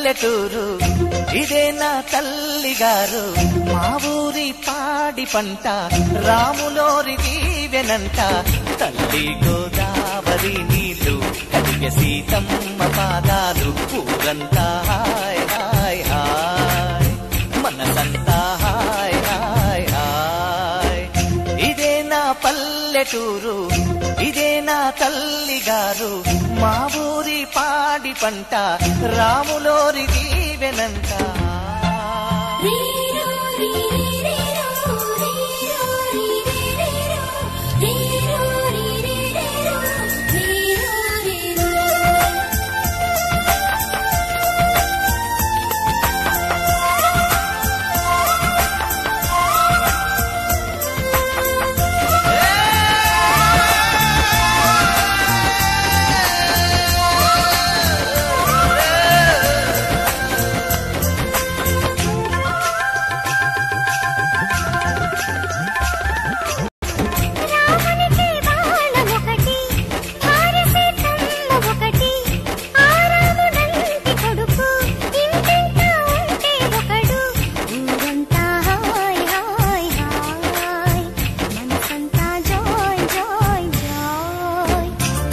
పల్లెటూరు ఇదే నా తల్లి గారు మా ఊరి పాడి పంట రాములోరి దీవెనంట తల్లి గోదావరి నీళ్లు కలిగ సీతమ్మ పాదాలు ఊరంతా హాయ్ హాయ్ హాయ్ మనసంతా హాయ్ హాయ్ హాయ్ ఇదే నా పల్లెటూరు ఇదే నా తల్లి గారు మా ఊరి పాడి పంట రాములోరి దీవెనంట రీరో రీరీరో రీరో రీరీరో రీరో రీరీరో రీరో రీరో రామునికి బాణమొకటి భారసీతమ్మ ఒకటి ఆరాముడంటి కొడుకు ఇంటింటా ఉంటే ఒకడు ఊరంతా హాయ్ హాయ్ హాయ్ మనసంతా జాయ్ జాయ్ జాయ్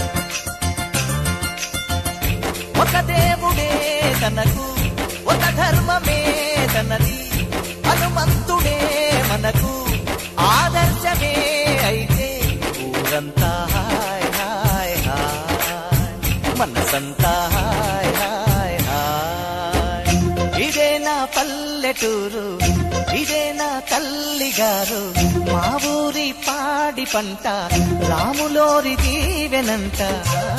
ఒక దేవుడే తనకు ఒక ధర్మమే తనది హనుమంతుడే మనకు ఆదర్శమే అయితే ఊరంతా హాయ్ హాయ్ హాయ్ మనసంతా హాయ్ హాయ్ హాయ్ ఇదే నా పల్లెటూరు ఇదే నా తల్లి గారు మా ఊరి పాడి పంట రాములోరి దీవెనంట